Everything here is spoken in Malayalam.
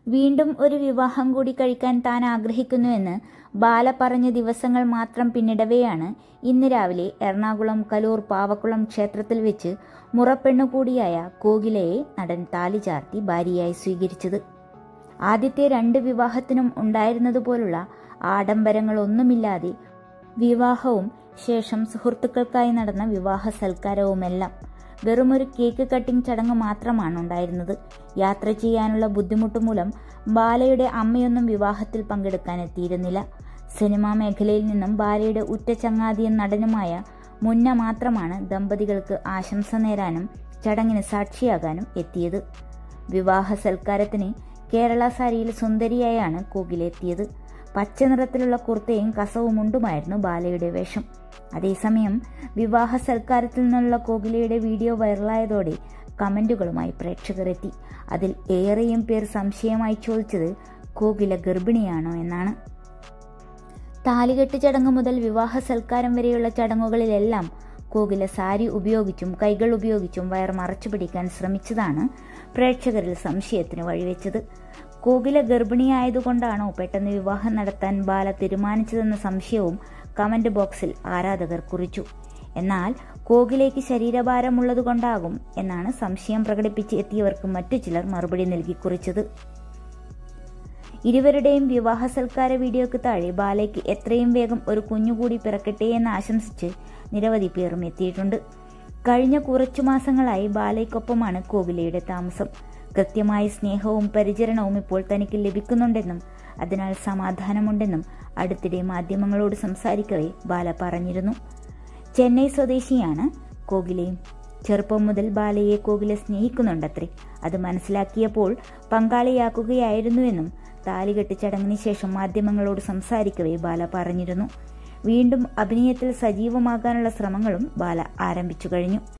വീണ്ടും ഒരു വിവാഹം കൂടി കഴിക്കാൻ താൻ ആഗ്രഹിക്കുന്നുവെന്ന് ബാല പറഞ്ഞ ദിവസങ്ങൾ മാത്രം പിന്നിടവെയാണ് ഇന്ന് രാവിലെ എറണാകുളം കലൂർ പാവക്കുളം ക്ഷേത്രത്തിൽ വെച്ച് മുറപ്പെണ്ണു കൂടിയായ കോകിലയെ നടൻ താലി ചാർത്തി ഭാര്യയായി സ്വീകരിച്ചത് ആദ്യത്തെ രണ്ട് വിവാഹത്തിനും ഉണ്ടായിരുന്നതുപോലുള്ള ആഡംബരങ്ങളൊന്നുമില്ലാതെ വിവാഹവും ശേഷം സുഹൃത്തുക്കൾക്കായി നടന്ന വിവാഹ സൽക്കാരവുമെല്ലാം വെറുമൊരു കേക്ക് കട്ടിംഗ് ചടങ്ങ് മാത്രമാണ് ഉണ്ടായിരുന്നത് യാത്ര ചെയ്യാനുള്ള ബുദ്ധിമുട്ട് മൂലം ബാലയുടെ അമ്മയൊന്നും വിവാഹത്തിൽ പങ്കെടുക്കാൻ എത്തിയിരുന്നില്ല സിനിമാ മേഖലയിൽ നിന്നും ബാലയുടെ ഉറ്റ ചങ്ങാതിയും നടനുമായ മുന്ന മാത്രമാണ് ദമ്പതികൾക്ക് ആശംസ നേരാനും ചടങ്ങിന് സാക്ഷിയാകാനും എത്തിയത് വിവാഹ സൽക്കാരത്തിന് കേരള സാരിയിൽ സുന്ദരിയായാണ് കോകിലെത്തിയത് പച്ച നിറത്തിലുള്ള കുർത്തയും കസവും മുണ്ടുമായിരുന്നു ബാലയുടെ വേഷം അതേസമയം വിവാഹ സൽക്കാരത്തിൽ നിന്നുള്ള കോകിലയുടെ വീഡിയോ വൈറലായതോടെ കമന്റുകളുമായി പ്രേക്ഷകർ എത്തി അതിൽ ഏറെയും പേർ സംശയമായി ചോദിച്ചത് കോകില ഗർഭിണിയാണോ എന്നാണ് താലികെട്ട് ചടങ്ങ് മുതൽ വിവാഹ സൽക്കാരം വരെയുള്ള ചടങ്ങുകളിലെല്ലാം കോകില സാരി ഉപയോഗിച്ചും കൈകൾ ഉപയോഗിച്ചും വയർ മറച്ചു പിടിക്കാൻ ശ്രമിച്ചതാണ് പ്രേക്ഷകരിൽ സംശയത്തിന് വഴിവെച്ചത് കോകില ഗർഭിണിയായതുകൊണ്ടാണോ പെട്ടെന്ന് വിവാഹം നടത്താൻ ബാല തീരുമാനിച്ചതെന്ന സംശയവും കമന്റ് ബോക്സിൽ ആരാധകർ കുറിച്ചു എന്നാൽ കോകിലേക്ക് ശരീരഭാരമുള്ളതുകൊണ്ടാകും എന്നാണ് സംശയം പ്രകടിപ്പിച്ച് എത്തിയവർക്ക് മറ്റു ചിലർ മറുപടി നൽകി കുറിച്ചത് ഇരുവരുടെയും വിവാഹ സൽക്കാര വീഡിയോക്ക് താഴെ ബാലയ്ക്ക് എത്രയും വേഗം ഒരു കുഞ്ഞുകൂടി പിറക്കട്ടെ എന്ന് ആശംസിച്ച് നിരവധി പേരും എത്തിയിട്ടുണ്ട് കഴിഞ്ഞ കുറച്ചു മാസങ്ങളായി ബാലയ്ക്കൊപ്പമാണ് കോകിലയുടെ താമസം കൃത്യമായ സ്നേഹവും പരിചരണവും ഇപ്പോൾ തനിക്ക് ലഭിക്കുന്നുണ്ടെന്നും അതിനാൽ സമാധാനമുണ്ടെന്നും അടുത്തിടെ മാധ്യമങ്ങളോട് സംസാരിക്കവേ ബാല പറഞ്ഞിരുന്നു ചെന്നൈ സ്വദേശിയാണ് കോകിലയും ചെറുപ്പം മുതൽ ബാലയെ കോകില സ്നേഹിക്കുന്നുണ്ടത്രേ അത് മനസ്സിലാക്കിയപ്പോൾ പങ്കാളിയാക്കുകയായിരുന്നുവെന്നും താലികെട്ട് ചടങ്ങിന് ശേഷം മാധ്യമങ്ങളോട് സംസാരിക്കവേ ബാല പറഞ്ഞിരുന്നു വീണ്ടും അഭിനയത്തിൽ സജീവമാകാനുള്ള ശ്രമങ്ങളും ബാല ആരംഭിച്ചു കഴിഞ്ഞു